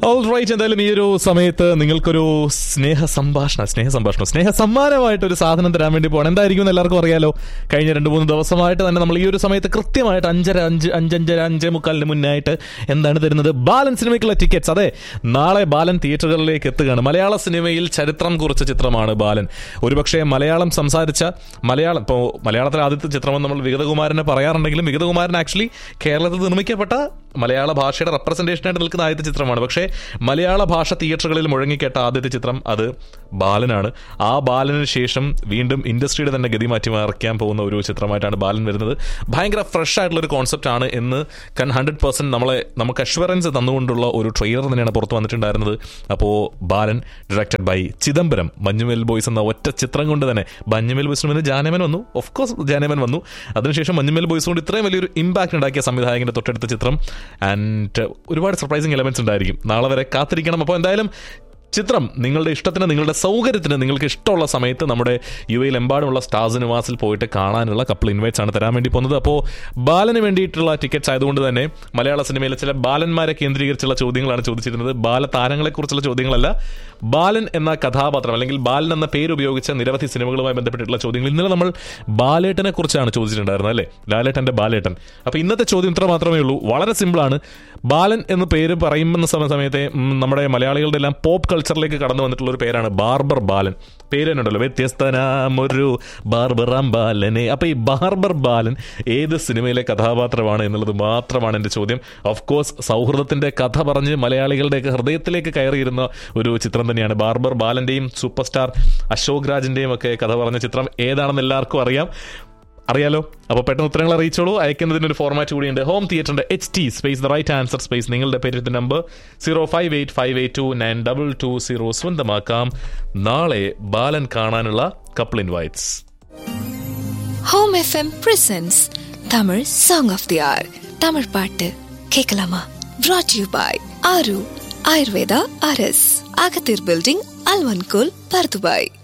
right എന്തായാലും ഈ ഒരു സമയത്ത് നിങ്ങൾക്കൊരു സ്നേഹ സംഭാഷണം സ്നേഹ സംഭാഷണം സ്നേഹ സമ്മാനമായിട്ട് ഒരു സാധനം തരാൻ വേണ്ടി പോകണം എന്തായിരിക്കും എന്ന് എല്ലാവർക്കും അറിയാലോ കഴിഞ്ഞ രണ്ട് മൂന്ന് ദിവസമായിട്ട് തന്നെ നമ്മൾ ഈ ഒരു സമയത്ത് കൃത്യമായിട്ട് അഞ്ചര അഞ്ച് അഞ്ചഞ്ചര അഞ്ചേ മുക്കാലിന് മുന്നായിട്ട് എന്താണ് തരുന്നത് ബാലൻ സിനിമയ്ക്കുള്ള ടിക്കറ്റ്സ് അതെ നാളെ ബാലൻ തിയേറ്ററുകളിലേക്ക് എത്തുകയാണ് മലയാള സിനിമയിൽ ചരിത്രം കുറിച്ച ചിത്രമാണ് ബാലൻ ഒരുപക്ഷെ മലയാളം സംസാരിച്ച മലയാളം ഇപ്പോൾ മലയാളത്തിലെ ആദ്യത്തെ ചിത്രമെന്ന് നമ്മൾ വിഗതകുമാരനെ പറയാറുണ്ടെങ്കിലും വിഗതകുമാരൻ ആക്ച്വലി കേരളത്തിൽ നിർമ്മിക്കപ്പെട്ട മലയാള ഭാഷയുടെ റെപ്രസെന്റേഷനായിട്ട് നിൽക്കുന്ന ആദ്യത്തെ ചിത്രമാണ് പക്ഷേ മലയാള ഭാഷ തിയേറ്ററുകളിൽ മുഴങ്ങിക്കേട്ട ആദ്യത്തെ ചിത്രം അത് ബാലനാണ് ആ ബാലന് ശേഷം വീണ്ടും ഇൻഡസ്ട്രിയുടെ തന്നെ ഗതി മാറ്റി മറിക്കാൻ പോകുന്ന ഒരു ചിത്രമായിട്ടാണ് ബാലൻ വരുന്നത് ഭയങ്കര ഫ്രഷ് ആയിട്ടുള്ള ഒരു കോൺസെപ്റ്റ് ആണ് എന്ന് കൺ ഹൺഡ്രഡ് പെർസെന്റ് നമ്മളെ നമുക്ക് അഷ്വറൻസ് തന്നുകൊണ്ടുള്ള ഒരു ട്രെയിലർ തന്നെയാണ് പുറത്ത് വന്നിട്ടുണ്ടായിരുന്നത് അപ്പോൾ Balan directed by Chidambaram Manjummel boys എന്ന ഒറ്റ ചിത്രം കൊണ്ട് തന്നെ മഞ്ഞുമേൽ ബോയ്സിന് മുന്നേ ജാനമൻ വന്നു ഓഫ് കോഴ്സ് ജാനമൻ വന്നു അതിനുശേഷം മഞ്ഞുമേൽ ബോയ്സ് കൊണ്ട് ഇത്രയും വലിയൊരു ഇമ്പാക്ട് ഉണ്ടാക്കിയ സംവിധായകന്റെ തൊട്ടടുത്ത ചിത്രം ആൻഡ് ഒരുപാട് സർപ്രൈസിങ് എലമെന്റ്സ് ഉണ്ടായിരിക്കും നാളെ വരെ കാത്തിരിക്കണം അപ്പോൾ എന്തായാലും ചിത്രം നിങ്ങളുടെ ഇഷ്ടത്തിന് നിങ്ങളുടെ സൗകര്യത്തിന് നിങ്ങൾക്ക് ഇഷ്ടമുള്ള സമയത്ത് നമ്മുടെ യു എയിൽ എമ്പാടുമുള്ള സ്റ്റാർ സിനിമാസിൽ പോയിട്ട് കാണാനുള്ള കപ്പിൾ ഇൻവൈറ്റ്സ് ആണ് തരാൻ വേണ്ടി പോകുന്നത് അപ്പോൾ ബാലന് വേണ്ടിയിട്ടുള്ള ടിക്കറ്റ്സ് ആയതുകൊണ്ട് തന്നെ മലയാള സിനിമയിലെ ചില ബാലന്മാരെ കേന്ദ്രീകരിച്ചുള്ള ചോദ്യങ്ങളാണ് ചോദിച്ചിരുന്നത് ബാലതാരങ്ങളെക്കുറിച്ചുള്ള ചോദ്യങ്ങളല്ല ബാലൻ എന്ന കഥാപാത്രം അല്ലെങ്കിൽ ബാലൻ എന്ന പേര് ഉപയോഗിച്ച നിരവധി സിനിമകളുമായി ബന്ധപ്പെട്ടിട്ടുള്ള ചോദ്യങ്ങൾ ഇന്നലെ നമ്മൾ ബാലേട്ടനെ കുറിച്ചാണ് ചോദിച്ചിട്ടുണ്ടായിരുന്നത് അല്ലേ ലാലേട്ടന്റെ ബാലേട്ടൻ അപ്പോൾ ഇന്നത്തെ ചോദ്യം ഇത്ര മാത്രമേ ഉള്ളൂ വളരെ സിമ്പിളാണ് ബാലൻ എന്ന പേര് പറയുന്ന സമ- സമയത്തെ ഉം, നമ്മുടെ മലയാളികളുടെ എല്ലാം പോപ്പ് കൾച്ചറിലേക്ക് കടന്നു വന്നിട്ടുള്ള ഒരു പേരാണ് ബാർബർ ബാലൻ പേര് തന്നെ ഉണ്ടല്ലോ വ്യത്യസ്തനാമൊരു ബാർബറാം ബാലനെ അപ്പൊ ഈ ബാർബർ ബാലൻ ഏത് സിനിമയിലെ കഥാപാത്രമാണ് എന്നുള്ളത് മാത്രമാണ് എൻ്റെ ചോദ്യം ഓഫ് കോഴ്സ് സൗഹൃദത്തിന്റെ കഥ പറഞ്ഞ് മലയാളികളുടെയൊക്കെ ഹൃദയത്തിലേക്ക് കയറിയിരുന്ന ഒരു ചിത്രം തന്നെയാണ് ബാർബർ ബാലന്റെയും സൂപ്പർ സ്റ്റാർ അശോക് രാജിന്റെയും ഒക്കെ കഥ പറഞ്ഞ ചിത്രം ഏതാണെന്ന് എല്ലാവർക്കും അറിയാം അറിയാലോ അപ്പോൾ പെട്ടെന്ന് ഉത്തരങ്ങൾ അറിയിച്ചോളൂ അയക്കുന്നതിന് ഒരു ഫോർമാറ്റ് കൂടിയുണ്ട് ഹോം തിയേറ്ററിന്റെ H T space the right answer space നിങ്ങളുടെ പേര് നമ്പർ zero five eight five eight two nine double two zero സ്വന്തമാക്കാം നാളെ ബാലൻ കാണാനുള്ള couple invites home FM presents Tamil song of the hour Tamil பாட்டு கேட்கலாமா brought யூ பாய் ஆரு ஆயுர்வேதா அரஸ் அகத்தீர் பில்டிங் அல்வன்கோல் பர்துபாய்